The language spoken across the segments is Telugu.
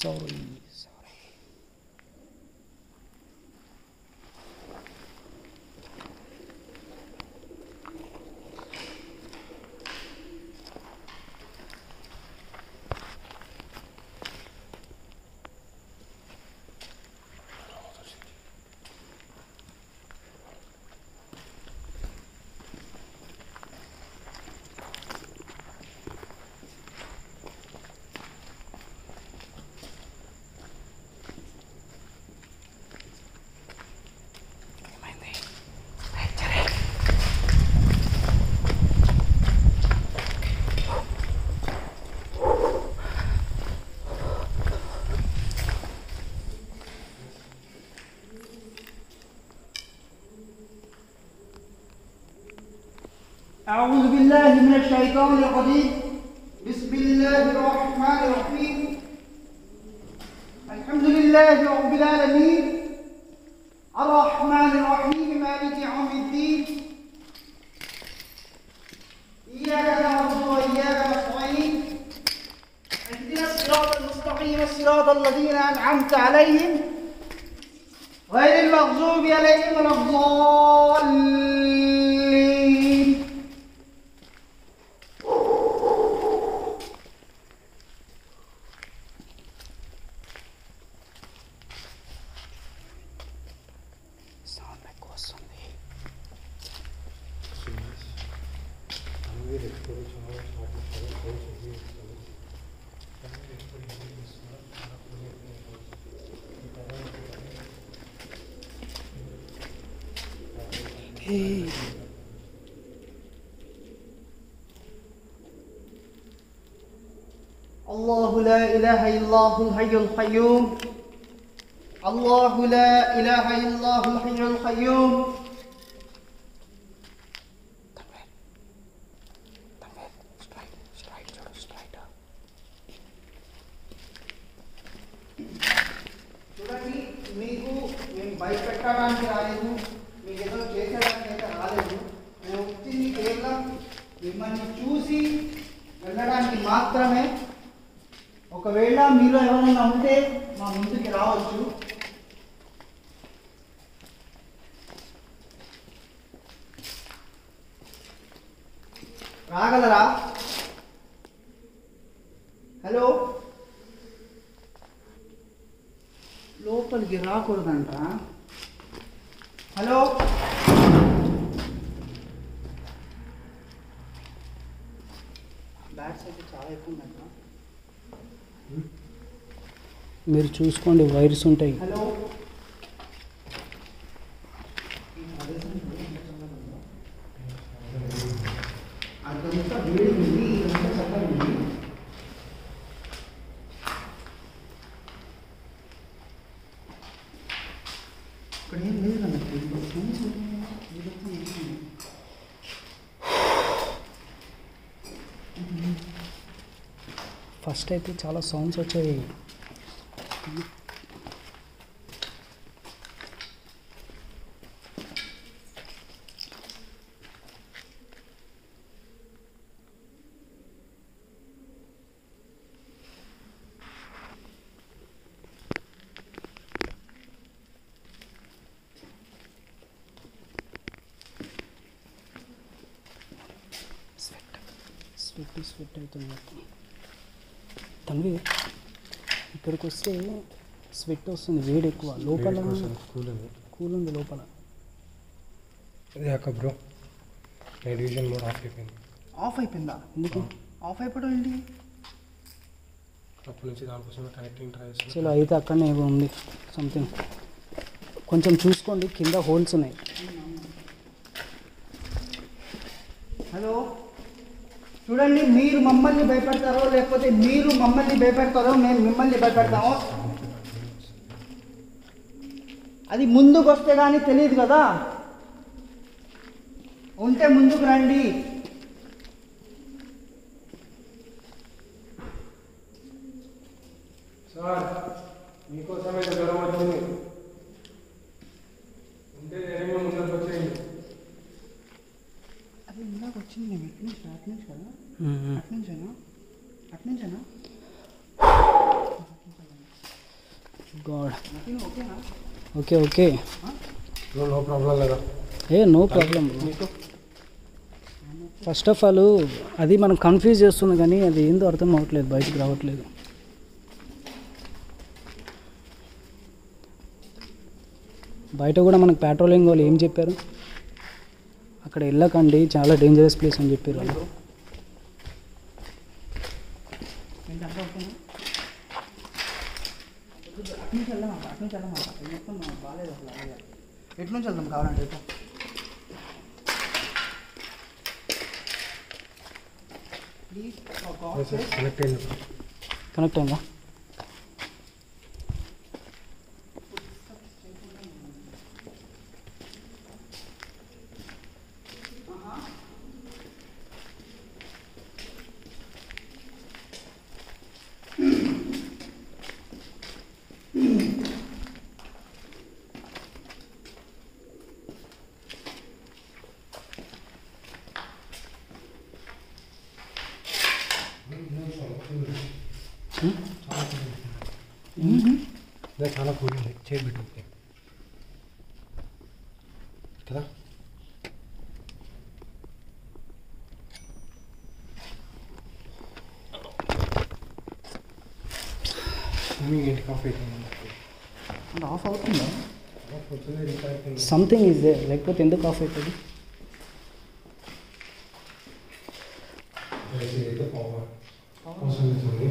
సారీ సారీ ఏమైంది సరే أعوذ بالله من الشيطان الرجيم بسم الله الرحمن الرحيم الحمد لله رب العالمين الرحمن الرحيم مالك يوم الدين إياك نعبد وإياك نستعين اهدنا الصراط المستقيم صراط الذين أنعمت عليهم غير المغضوب عليهم ولا الضالين సౌండ్ ఎక్కువ వస్తుంది Hey. الله لا إله إلا هو الحي القيوم الله لا إله إلا هو الحي القيوم Tanveer Tanveer straight straight చూడు స్ట్రైట్ చూడండి మీకు మేము భయపెట్టడానికి రాలేదు మీకు ఏదో చేసేదానికి అయితే రాలేదు మేము వచ్చింది కేవలం మిమ్మల్ని చూసి వెళ్ళడానికి మాత్రమే ఒకవేళ మీలో ఎవరైనా ఉంటే మా ముందుకి రావచ్చు రాగలరా హలో లోపలికి రాకూడదంట హలో బ్యాట్స్ అయితే చాలా ఎక్కువ ఉందంట మీరు చూసుకోండి వైర్స్ ఉంటాయి హలో అదంతా వేడి ఉంది ఇదంతా చల్లగా ఉంది ఇక్కడ ఏం లేదు అన్నట్టు ఫ్రెండ్స్ ఫస్ట్ అయితే చాలా సౌండ్స్ వచ్చాయి స్వెట్ స్వెట్ స్వెట్ అవుతుంది మొత్తం తన్వి ఇక్కడికి వస్తే స్వెట్ వస్తుంది వేడి ఎక్కువ లోపల కూల్ ఉంది కూల్ ఉంది లోపల అదే అక్క bro night vision mode off అయిపోయింది ఆఫ్ అయిపోయిందా ఎందుకు ఆఫ్ అయిపోవడం ఏంటి అప్పటి నుంచి దానికోసమే కనెక్టింగ్ ట్రై చేస్తాను చలో అయితే అక్కడనే ఏవో ఉంది సంథింగ్ కొంచెం చూసుకోండి కింద హోల్స్ ఉన్నాయి హలో చూడండి మీరు మమ్మల్ని భయపెడతారో లేకపోతే మీరు మమ్మల్ని భయపెడతారో మేము మిమ్మల్ని భయపెడతామో అది ముందుకు వస్తే కానీ తెలియదు కదా ఉంటే ముందుకు రండి సార్ మీకోసమే జ్వరం వచ్చింది ఉంటే ధైర్యంగా ముందరకు వచ్చేయండి అది ఇందాక వచ్చింది మేము ఎటు నుంచి అటు నుంచి కదా మ్మ్. అటు నుంచేనా అటు నుంచేనా గాడ్ నథింగ్ ఓకేనా okay okay bro no problem లేదా ఏ no problem first of all అది మనం కన్ఫ్యూజ్ చేస్తుంది కానీ అది ఏందో అర్థం అవ్వట్లేదు బయటకు రావట్లేదు బయట కూడా మనకు పెట్రోలింగ్ వాళ్ళు ఏం చెప్పారు అక్కడ వెళ్ళకండి చాలా డేంజరస్ ప్లేస్ అని చెప్పారు వాళ్ళు ఏంటంటే ఓకేనా అటు నుంచి వెళ్దాం అక్క, అటు నుంచి వెళ్దాం అక్క. ఇది మొత్తం బాగాలేదు అసలు ఐడియా. ఎటు నుంచి వెళ్దాం కావాలంటే ఎటు ప్లీజ్ కనెక్ట్ అయింది కనెక్ట్ అయిందా అదే చాలా కూల్ ఉంది చేయి పెట్టి కదా మమ్మీ ఏంటి కాఫీ అంటే ఆఫ్ అవుతుందా పొద్దున్నే ఇంకా అయిపోయింది. సంథింగ్ ఈజ్ దే లేకపోతే ఎందుకు ఆఫ్ అవుతుంది అయితే ఏదో పవర్ అవసరం అవుతుంది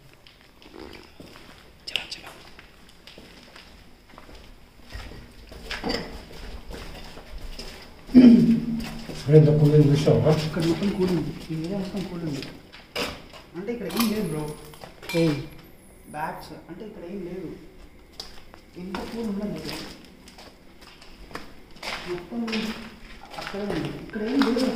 ఎంత కూల్ చూసావా ఇక్కడ మొత్తం కూల్ ఉంది ఈ ఏరియా మొత్తం కూల్ ఉంది అంటే ఇక్కడ ఏం లేదు బ్రో ఏయ్ బ్యాట్స్ అంటే ఇక్కడ ఏం లేదు ఇంత కూల్ ఉండదు ఇక్కడ. మొత్తం అక్కడే ఉంది ఇక్కడ ఏం లేదు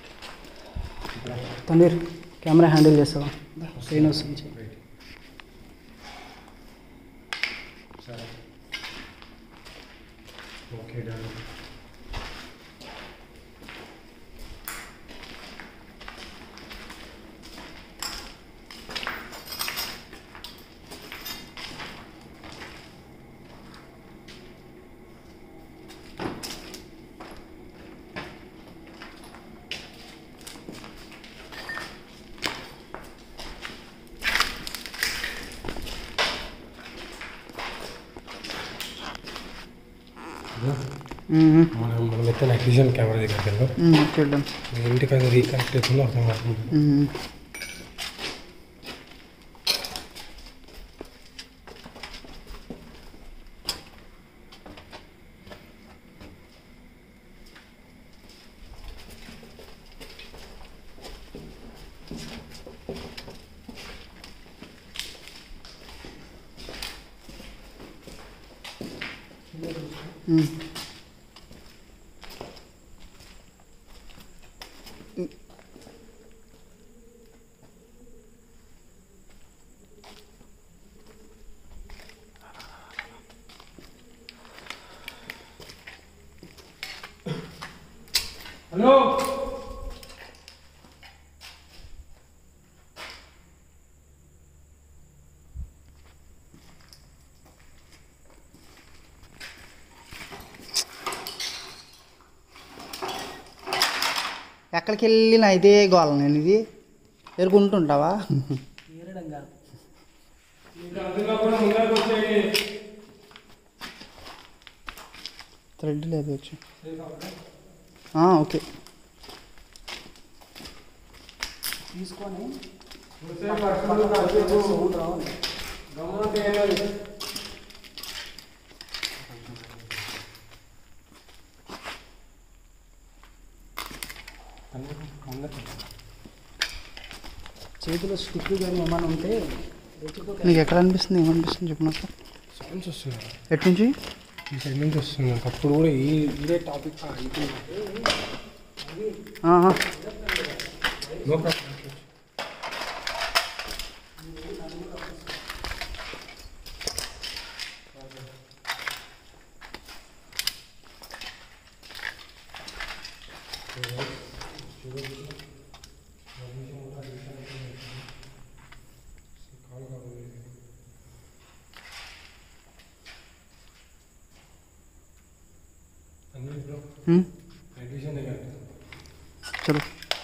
తన్వీర్ కెమెరా హ్యాండిల్ చేస్తావా పెయిన్ వస్తుంది చెయ్యి. సరే ఓకే డన్ మనం మనం ఎత్తే నైట్ విజన్ కెమెరా దగ్గరికి వెళ్దాం చూద్దాం ఇంటికి అది రీకనెక్ట్ అవుతుందో అర్థం కాకుండా హలో ఎక్కడికి వెళ్ళినా ఇదే గోల నేను ఇది ఎరుగుంటుంటావా థ్రెడ్ లేదు వచ్చి ఆ, ఓకే తీసుకొని చేతిలో స్టిక్ కానీ ఏమైనా ఉంటే రెచ్చిపోతే నీకు ఎక్కడ అనిపిస్తుంది ఏమనిపిస్తుంది చెప్పు నాకు సౌండ్స్ వస్తున్నాయి ఎటు నుంచి ఈ సైడ్ నుంచి వస్తుంది నాకు అప్పుడు కూడా ఈ ఇదే టాపిక్ ఆహా. No problem hmm? Night vision దగ్గర చలో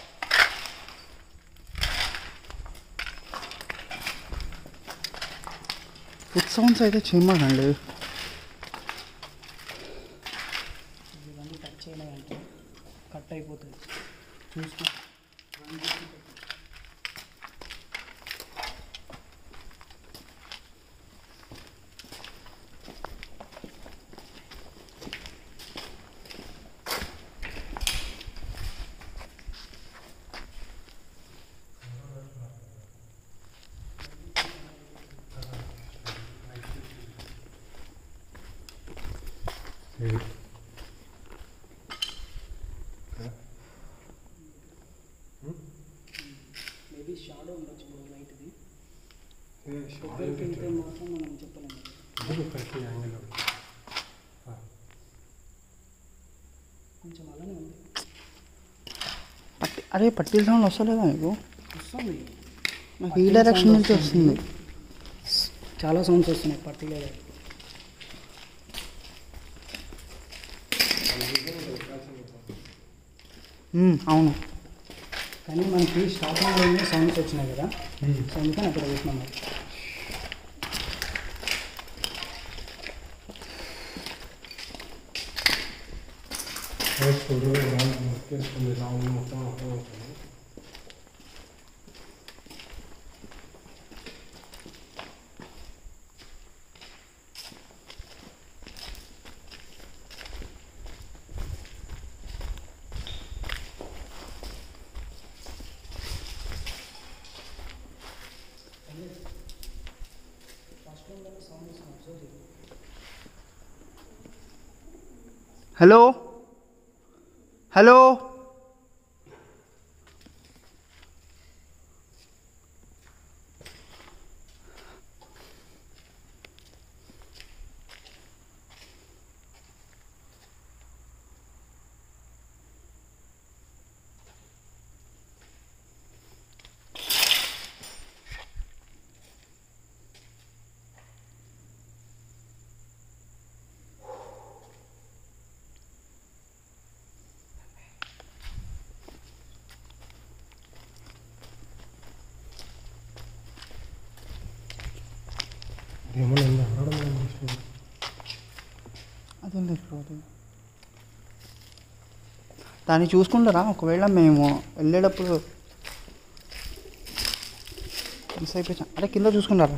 ఫుడ్ సౌండ్స్ అయితే చేయమాకండి ఇవన్నీ టచ్ చేయలేదంటే కట్ అయిపోతుంది చూసుకో మేబీ షాడో ఉండొచ్చు బ్రో లైట్ది దగ్గరికి వెళ్తే మాత్రం మనం చెప్పలేము కరెక్ట్ యాంగిల్ కొంచెం అలానే ఉంది పట్టి అరే పట్టీల సౌండ్ వస్తలేదా మీకు వస్తుంది నాకు ఈ డైరెక్షన్ నుంచి వస్తుంది చాలా సౌండ్స్ వస్తున్నాయి పట్టిలే మ్మ్, అవును కానీ మనకి స్టార్టింగ్లోనే సౌండ్స్ వచ్చినాయి కదా సో అందుకని అక్కడ పెట్టినాం మరి ఫోటో మొక్కేస్తుంది రావు మొత్తం మొత్తం అవుతుంది హలో హలో ఏమన్నా ఉందా అడగడం మనం చూసుకోవాలి. అదేం లేదు అది దాన్ని చూసుకుంటారా ఒకవేళ మేము వెళ్ళేటప్పుడు మిస్ అయిపోయాం అరే కింద చూసుకుంటారా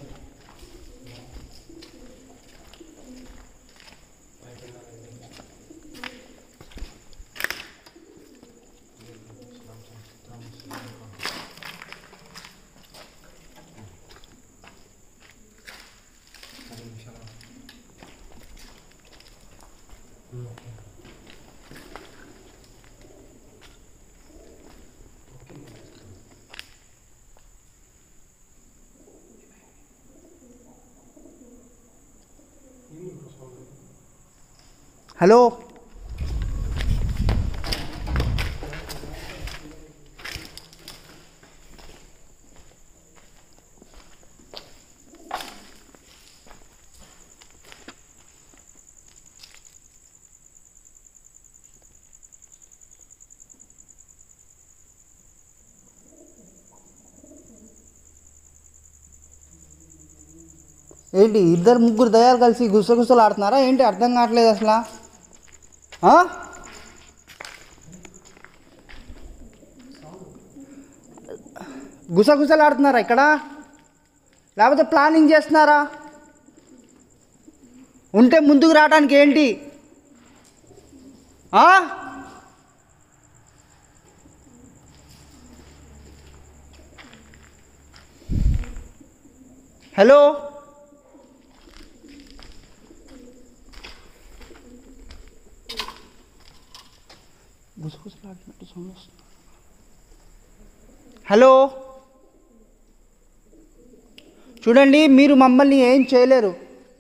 హలో ఏంటి ఇద్దరు ముగ్గురు దయాలు కలిసి గుసగుసలు ఆడుతున్నారా ఏంటి అర్థం కావట్లేదు అసలు ఆ? గుసగుసలు ఆడుతున్నారా ఇక్కడ లేకపోతే ప్లానింగ్ చేస్తున్నారా ఉంటే ముందుకు రావడానికి ఏంటి ఆ? హలో గుసగుసలాడినట్టు సౌండ్ వస్తుంది హలో చూడండి మీరు మమ్మల్ని ఏం చేయలేరు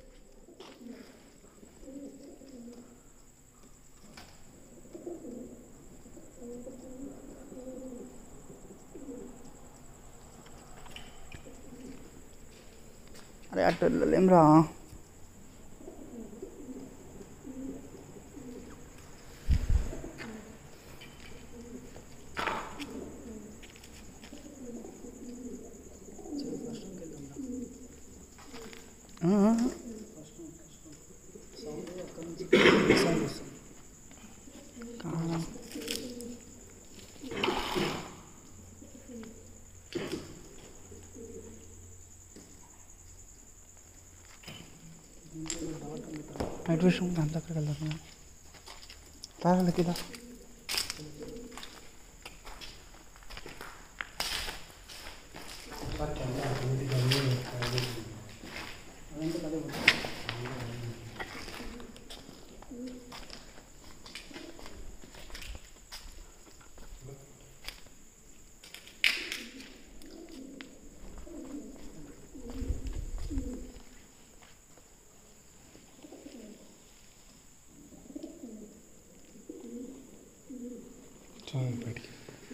అరే అటు వెళ్ళలేం రా ఆ, ఆ, సౌండ్ వస్తుంది ఆ. నైట్ విషయం దాంట్లో అక్కడికి వెళ్దాం తాగలకి దా చాలా బయటికి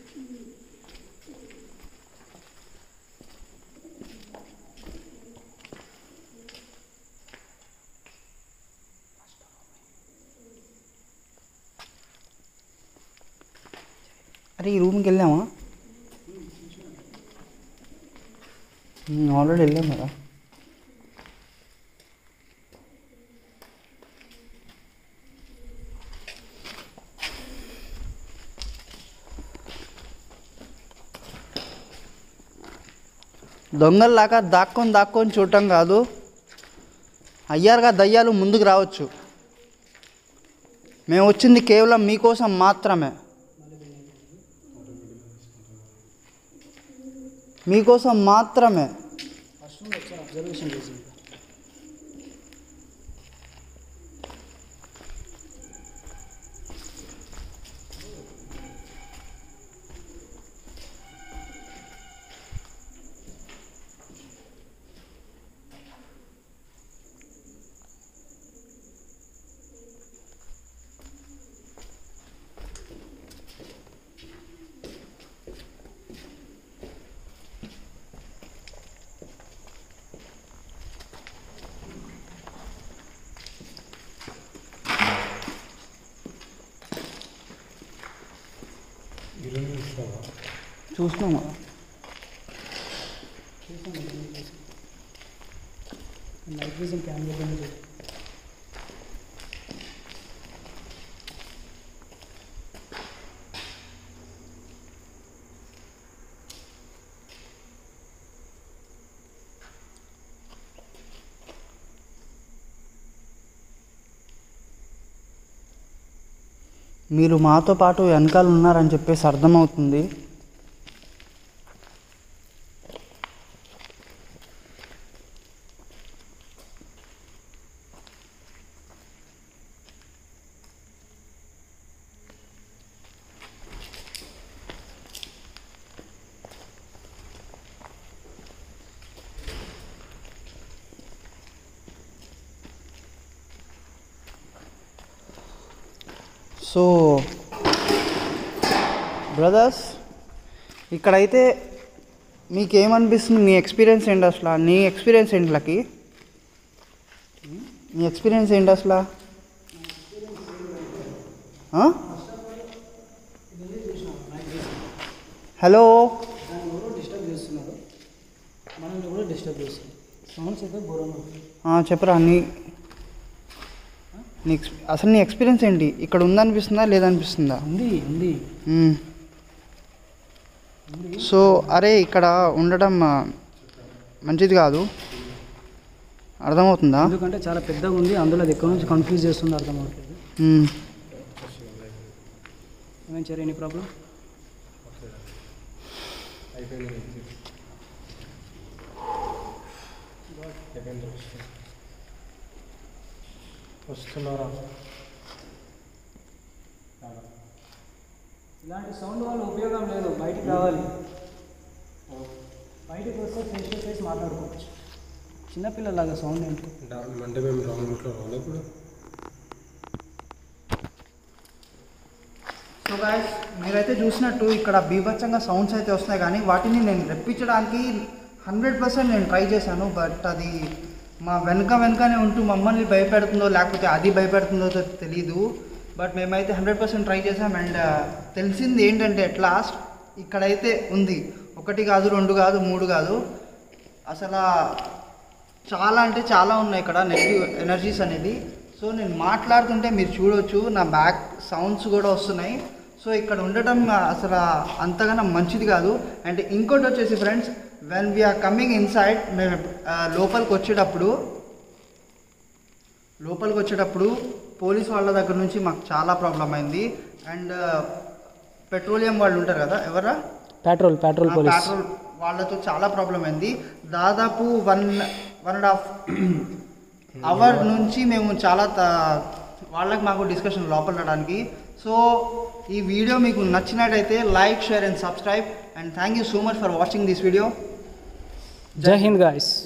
అరే ఈ రూమ్కి వెళ్ళామా ఆల్రెడీ వెళ్ళాం కదా దొంగల్లాగా దాక్కొని దాక్కొని చూడటం కాదు అయ్యారుగా దయ్యాలు ముందుకు రావచ్చు మేము వచ్చింది కేవలం మీకోసం మాత్రమే మీకోసం మాత్రమే ఫస్ట్ నుండి ఒకసారి అబ్జర్వేషన్ చేసింది ఈరోజు చూసినావా చూసినాం కదా నైట్ విజన్ కెమెరా మీరు మాతో పాటు వెనకాల ఉన్నారని చెప్పేసి అర్థమవుతుంది సో బ్రదర్స్ ఇక్కడైతే మీకేమనిపిస్తుంది మీ ఎక్స్పీరియన్స్ ఏంటి అసలు నీ ఎక్స్పీరియన్స్ ఏంటి లకి నీ ఎక్స్పీరియన్స్ ఏంటి అసలు ఆ? హలో దాన్ని ఎవరో డిస్టర్బ్ చేస్తున్నారు మనల్ని కూడా డిస్టర్బ్ చేస్తుంది సౌండ్స్ అయితే ఘోరంగా వస్తాయి ఆ, చెప్పురా నీ నీ ఎక్స్ అసలు నీ ఎక్స్పీరియన్స్ ఏంటి ఇక్కడ ఉందనిపిస్తుందా లేదనిపిస్తుందా ఉంది ఉంది మ్మ్. సో అరే ఇక్కడ ఉండడం ఆ, మంచిది కాదు అర్థమవుతుందా ఎందుకంటే చాలా పెద్దగా ఉంది అందులో అది ఎక్కడి నుంచి కన్ఫ్యూజ్ చేస్తుందో అర్థం అవ్వట్లేదు మ్మ్. ఏమైనా సరే ఎనీ ప్రాబ్లం వస్తున్నారా ఇలాంటి సౌండ్ వల్ల ఉపయోగం లేదు బయటికి రావాలి బయటికి వస్తే ఫేస్ టు ఫేస్ మాట్లాడుకోవచ్చు చిన్నపిల్లలాగా సౌండ్ ఏంటి డా- అంటే మేము రాంగ్ రూట్లో రావాలి ఇప్పుడు సో గాయస్ మీరైతే చూసినట్టు ఇక్కడ బీభత్సంగా సౌండ్స్ అయితే వస్తున్నాయి కానీ వాటిని నేను రెప్పించడానికి హండ్రెడ్ పర్సెంట్ నేను ట్రై చేశాను బట్ అది మా వెనక వెనకనే ఉంటూ మమ్మల్ని భయపెడుతుందో లేకపోతే అది భయపెడుతుందో తె- తెలీదు బట్ మేమైతే హండ్రెడ్ పర్సెంట్ ట్రై చేసాం అండ్ తెలిసింది ఏంటంటే అట్ లాస్ట్ ఇక్కడైతే ఉంది ఒకటి కాదు రెండు కాదు మూడు కాదు అసలు చాలా అంటే చాలా ఉన్నాయి ఇక్కడ నెగిటివ్ ఎనర్జీస్ అనేది సో నేను మాట్లాడుతుంటే మీరు చూడొచ్చు నా బ్యాక్ సౌండ్స్ కూడా వస్తున్నాయి సో ఇక్కడ ఉండటం అసలు అంతగానో మంచిది కాదు అండ్ ఇంకోటి వచ్చేసి friends when we are coming inside మేము ఆ, లోపలికి వచ్చేటప్పుడు లోపలికి వచ్చేటప్పుడు పోలీస్ వాళ్ళ దగ్గర నుంచి మాకు చాలా ప్రాబ్లం అయింది అండ్ పెట్రోలియం వాళ్ళు ఉంటారు కదా ఎవరా పెట్రోల్ పెట్రోల్ ఆ పోలీస్ పెట్రోల్ వాళ్ళతో చాలా ప్రాబ్లం అయింది దాదాపు one one and half hour నుంచి మేము చాలా త- వాళ్ళకి మాకు డిస్కషన్ లోపలడానికి సో ఈ వీడియో మీకు నచ్చినట్టయితే like share and subscribe and thank you so much for watching this video జై హింద్ గాయస్